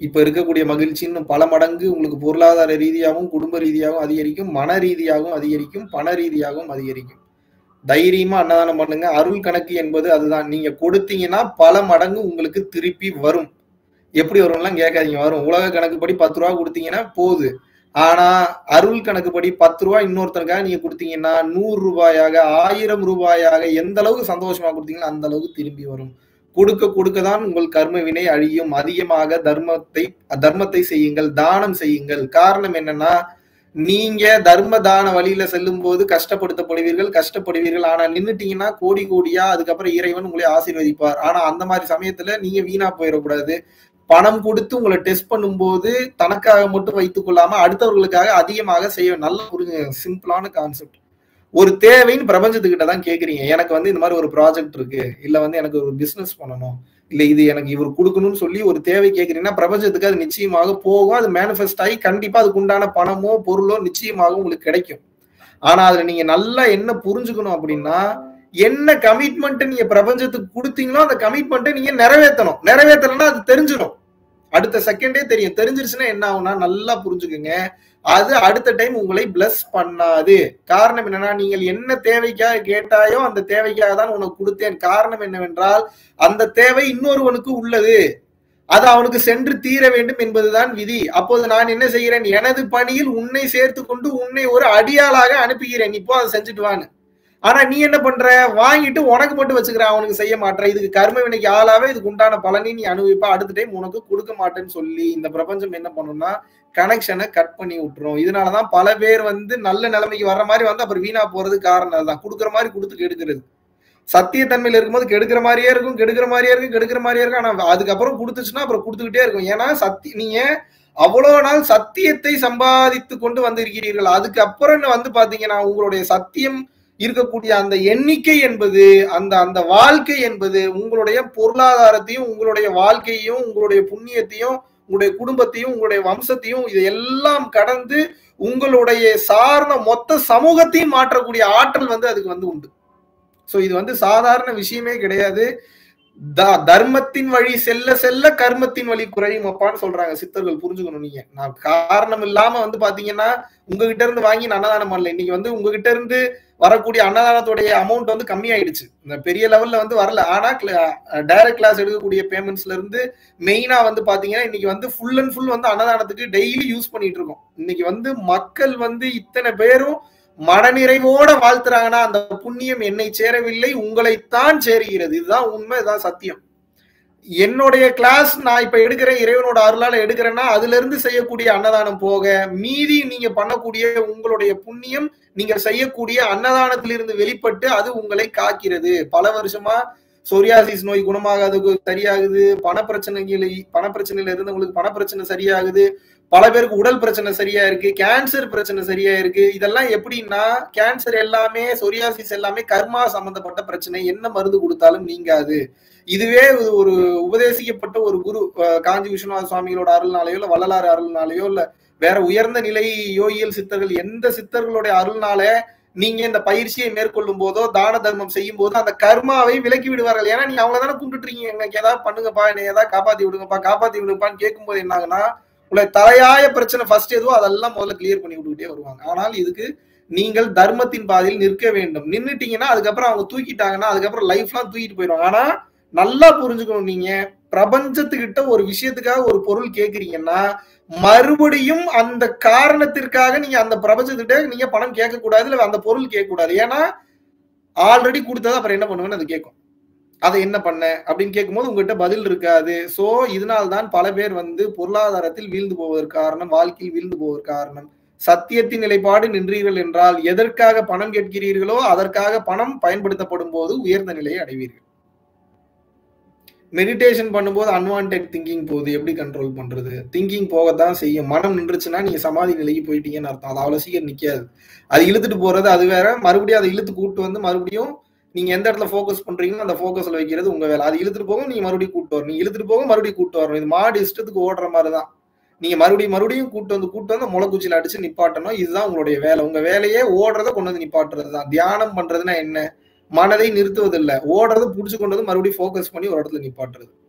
இப்ப இருக்கக்கூடிய மகிழ்ச்சி இன்னும் பல மடங்கு உங்களுக்கு பொருளாதார ரீதியாகவும் குடும்ப ரீதியாகவும் அதிகரிக்கும் மன ரீதியாகவும் அதிகரிக்கும் பண ரீதியாகவும் அதிகரிக்கும் தைரியமா அன்னதானம் பண்ணுங்க அருள் கணக்கு என்பது அதுதான் நீங்க கொடுத்தீங்கன்னா பல மடங்கு உங்களுக்கு திருப்பி வரும் எப்படி வரும்லாம் கேட்காதீங்க வரும் உலக கணக்குப்படி பத்து ரூபா கொடுத்தீங்கன்னா போகுது ஆனா அருள் கணக்குப்படி பத்து ரூபாய் இன்னொருத்தருக்காக நீங்க கொடுத்தீங்கன்னா நூறு ரூபாயாக ஆயிரம் ரூபாயாக எந்த அளவுக்கு சந்தோஷமா கொடுத்தீங்களோ அந்த அளவுக்கு திரும்பி வரும் கொடுக்க கொடுக்க தான் உங்கள் கர்ம வினை அழியும் அதிகமாக தர்மத்தை தர்மத்தை செய்யுங்கள் தானம் செய்யுங்கள் காரணம் என்னன்னா நீங்க தர்ம தான வழியில செல்லும் போது கஷ்டப்படுத்தப்படுவீர்கள் கஷ்டப்படுவீர்கள் ஆனா நின்னுட்டீங்கன்னா கோடி கோடியா அதுக்கப்புறம் இறைவன் உங்களை ஆசீர்வதிப்பார் ஆனா அந்த மாதிரி சமயத்துல நீங்க வீணா போயிடக்கூடாது பணம் கொடுத்து உங்களை டெஸ்ட் பண்ணும்போது தனக்காக மட்டும் வைத்துக் கொள்ளாம அடுத்தவர்களுக்காக அதிகமாக செய்ய நல்ல ஒரு சிம்பிளான கான்செப்ட் ஒரு தேவைன்னு பிரபஞ்சத்துக்கிட்ட தான் கேக்குறீங்க எனக்கு வந்து இந்த மாதிரி ஒரு ப்ராஜெக்ட் இருக்கு இல்ல வந்து எனக்கு ஒரு பிசினஸ் பண்ணணும் இல்ல இது எனக்கு இவர் கொடுக்கணும்னு சொல்லி ஒரு தேவை கேக்குறீங்கன்னா பிரபஞ்சத்துக்கு அது நிச்சயமாக போகும் அது மேனிஃபெஸ்ட் ஆகி கண்டிப்பா அதுக்கு உண்டான பணமோ பொருளோ நிச்சயமாக உங்களுக்கு கிடைக்கும் ஆனா அதுல நீங்க நல்லா என்ன புரிஞ்சுக்கணும் அப்படின்னா என்ன கமிட்மெண்ட் நீங்க பிரபஞ்சத்துக்கு கொடுத்தீங்களோ அந்த கமிட்மெண்ட்டை நீங்க நிறைவேற்றணும் நிறைவேற்றலன்னா அது தெரிஞ்சிடும் அடுத்த செகண்டே தெரியும் தெரிஞ்சிருச்சுன்னா என்ன ஆகும்னா நல்லா புரிஞ்சுக்குங்க அது அடுத்த டைம் உங்களை பிளஸ் பண்ணாது காரணம் என்னன்னா நீங்கள் என்ன தேவைக்காக கேட்டாயோ அந்த தேவைக்காக தான் உனக்கு கொடுத்தேன் காரணம் என்னவென்றால் அந்த தேவை இன்னொருவனுக்கு உள்ளது அது அவனுக்கு சென்று தீர வேண்டும் என்பதுதான் விதி அப்போது நான் என்ன செய்கிறேன் எனது பணியில் உன்னை சேர்த்து கொண்டு உன்னை ஒரு அடியாளாக அனுப்புகிறேன் இப்போ அதை செஞ்சுட்டு வான்னு ஆனா நீ என்ன பண்ற வாங்கிட்டு உனக்கு மட்டும் வச்சுக்கிற அவனுக்கு செய்ய மாட்டேற இதுக்கு கர்ம வினைக்கு ஆளாவே இதுக்கு உண்டான பலனை நீ அனுபவிப்பா அடுத்த டைம் உனக்கு கொடுக்க மாட்டேன்னு சொல்லி இந்த பிரபஞ்சம் என்ன பண்ணும்னா கனெக்ஷனை கட் பண்ணி விட்டுரும் இதனாலதான் பல பேர் வந்து நல்ல நிலைமைக்கு வர்ற மாதிரி வந்து அப்புறம் வீணா போறது காரணம் அதுதான் கொடுக்குற மாதிரி கொடுத்து கெடுக்கிறது சத்தியத்தன்மையில இருக்கும்போது கெடுக்கிற மாதிரியே இருக்கும் கெடுக்கிற மாதிரியே இருக்கும் கெடுக்கிற மாதிரியே இருக்கும் ஆனா அதுக்கப்புறம் கொடுத்துச்சுன்னா அப்புறம் கொடுத்துக்கிட்டே இருக்கும் ஏன்னா சத்தி நீங்க அவ்வளவு நாள் சத்தியத்தை சம்பாதித்து கொண்டு வந்திருக்கிறீர்கள் அதுக்கப்புறம் வந்து பாத்தீங்கன்னா உங்களுடைய சத்தியம் இருக்கக்கூடிய அந்த எண்ணிக்கை என்பது அந்த அந்த வாழ்க்கை என்பது உங்களுடைய பொருளாதாரத்தையும் உங்களுடைய வாழ்க்கையையும் உங்களுடைய புண்ணியத்தையும் உங்களுடைய குடும்பத்தையும் உங்களுடைய வம்சத்தையும் இது எல்லாம் கடந்து உங்களுடைய சார்ந்த மொத்த சமூகத்தையும் மாற்றக்கூடிய ஆற்றல் வந்து அதுக்கு வந்து உண்டு சோ இது வந்து சாதாரண விஷயமே கிடையாது தர்மத்தின் வழி செல்ல செல்ல கர்மத்தின் வழி குறையும் அப்பான்னு சொல்றாங்க சித்தர்கள் புரிஞ்சுக்கணும் நீங்க நான் காரணம் இல்லாம வந்து பாத்தீங்கன்னா உங்ககிட்ட இருந்து வாங்கி நான் அன்னதானம் பண்ணல இன்னைக்கு வந்து உங்ககிட்ட இருந்து வரக்கூடிய அன்னதானத்துடைய அமௌண்ட் வந்து கம்மியாயிடுச்சு இந்த பெரிய லெவல்ல வந்து வரல ஆனா டைரக்ட் கிளாஸ் எடுக்கக்கூடிய பேமெண்ட்ஸ்ல இருந்து மெயினா வந்து பாத்தீங்கன்னா இன்னைக்கு வந்து ஃபுல் அண்ட் ஃபுல் வந்து அன்னதானத்துக்கு டெய்லி யூஸ் பண்ணிட்டு இருக்கோம் இன்னைக்கு வந்து மக்கள் வந்து இத்தனை பேரும் மனநிறைவோட வாழ்த்துறாங்கன்னா அந்த புண்ணியம் என்னை சேரவில்லை உங்களைத்தான் சேருகிறது இதுதான் உண்மை இதுதான் சத்தியம் என்னுடைய கிளாஸ் நான் இப்ப எடுக்கிறேன் இறைவனோட அருளால எடுக்கிறேன்னா அதுல இருந்து செய்யக்கூடிய அன்னதானம் போக மீதி நீங்க பண்ணக்கூடிய உங்களுடைய புண்ணியம் நீங்க செய்யக்கூடிய அன்னதானத்திலிருந்து வெளிப்பட்டு அது உங்களை காக்கிறது பல வருஷமா சொரியாசிஸ் நோய் குணமாகாதது சரியாகுது பண பிரச்சனைகள் பண பிரச்சனையில இருந்தவங்களுக்கு பண பிரச்சனை சரியாகுது பல பேருக்கு உடல் பிரச்சனை சரியா இருக்கு கேன்சர் பிரச்சனை சரியா இருக்கு இதெல்லாம் எப்படின்னா கேன்சர் எல்லாமே சொரியாசிஸ் எல்லாமே கர்மா சம்பந்தப்பட்ட பிரச்சனை என்ன மருந்து கொடுத்தாலும் நீங்காது இதுவே ஒரு உபதேசிக்கப்பட்ட ஒரு குரு காஞ்சி விஸ்வநாத சுவாமிகளோட அருள்னாலேயோ இல்ல வள்ளலாறு அருள்னாலேயோ இல்ல வேற உயர்ந்த நிலை யோகியல் சித்தர்கள் எந்த சித்தர்களுடைய அருள்னால நீங்க இந்த பயிற்சியை மேற்கொள்ளும் போதோ தான தர்மம் செய்யும் போதோ அந்த கர்மாவை விலக்கி விடுவார்கள் ஏன்னா நீங்க அவங்க தானே கும்பிட்டுருக்கீங்க எனக்கு ஏதாவது பண்ணுங்கப்பா என்னை ஏதாவது காப்பாத்தி விடுங்கப்பா காப்பாத்தி விடுங்கப்பான்னு கேட்கும்போது என்னாங்கன்னா உங்களை தலையாய பிரச்சனை ஃபர்ஸ்ட் எதுவோ அதெல்லாம் முதல்ல கிளியர் பண்ணி விட்டுக்கிட்டே வருவாங்க ஆனால் இதுக்கு நீங்கள் தர்மத்தின் பாதையில் நிற்க வேண்டும் நின்றுட்டீங்கன்னா அதுக்கப்புறம் அவங்க தூக்கிட்டாங்கன்னா அதுக்கப்புறம் லைஃப்லாம் தூக்கிட்டு போயிடுவாங்க ஆனா நல்லா புரிஞ்சுக்கணும் நீங்க பிரபஞ்சத்துக்கிட்ட ஒரு விஷயத்துக்காக ஒரு பொருள் கேக்குறீங்கன்னா மறுபடியும் அந்த காரணத்திற்காக நீங்க அந்த பிரபஞ்சத்திட்ட நீங்க பணம் கேட்க கூடாது இல்ல அந்த பொருள் கேட்க கூடாது ஏன்னா ஆல்ரெடி கொடுத்தது அப்புறம் என்ன பண்ணுவேன்னு அது கேட்கும் அதை என்ன பண்ண அப்படின்னு கேட்கும்போது உங்ககிட்ட பதில் இருக்காது சோ இதனால்தான் பல பேர் வந்து பொருளாதாரத்தில் வீழ்ந்து போவதற்கு காரணம் வாழ்க்கையில் வீழ்ந்து போவதற்கு காரணம் சத்தியத்தின் நிலைப்பாடு நின்றீர்கள் என்றால் எதற்காக பணம் கேட்கிறீர்களோ அதற்காக பணம் பயன்படுத்தப்படும் போது உயர்ந்த நிலையை அடைவீர்கள் மெடிடேஷன் பண்ணும்போது அன்வான்ட் திங்கிங் போகுது எப்படி கண்ட்ரோல் பண்றது திங்கிங் போகத்தான் செய்யும் மனம் நின்றுச்சுன்னா நீங்க சமாதி நிலைக்கு போயிட்டீங்கன்னு அர்த்தம் அது அவ்வளவு சீக்கிரம் நிக்காது அது இழுத்துட்டு போறது அது வேற மறுபடியும் அதை இழுத்து கூட்டு வந்து மறுபடியும் நீங்க எந்த இடத்துல ஃபோக்கஸ் பண்றீங்களோ அந்த ஃபோக்கஸ்ல வைக்கிறது உங்க வேலை அது இழுத்துட்டு போகும் நீங்க மறுபடியும் கூட்டு வரணும் நீங்க இழுத்துட்டு போகும் மறுபடியும் கூட்டு வரணும் இது மாடு இஷ்டத்துக்கு ஓடுற மாதிரி தான் நீங்க மறுபடியும் மறுபடியும் கூட்டு வந்து கூட்டு வந்து முளைக்குச்சியில அடிச்சு நிப்பாட்டணும் இதுதான் உங்களுடைய வேலை உங்க வேலையே ஓடுறத கொண்டு வந்து நிப்பாட்டுறது தான் தியானம் பண்றதுன்னா என்ன மனதை நிறுத்துவதில்லை ஓடுறது புடிச்சு கொண்டு வந்து மறுபடியும் ஃபோக்கஸ் பண்ணி ஒரு இடத்துல நிப்பாட்டுறது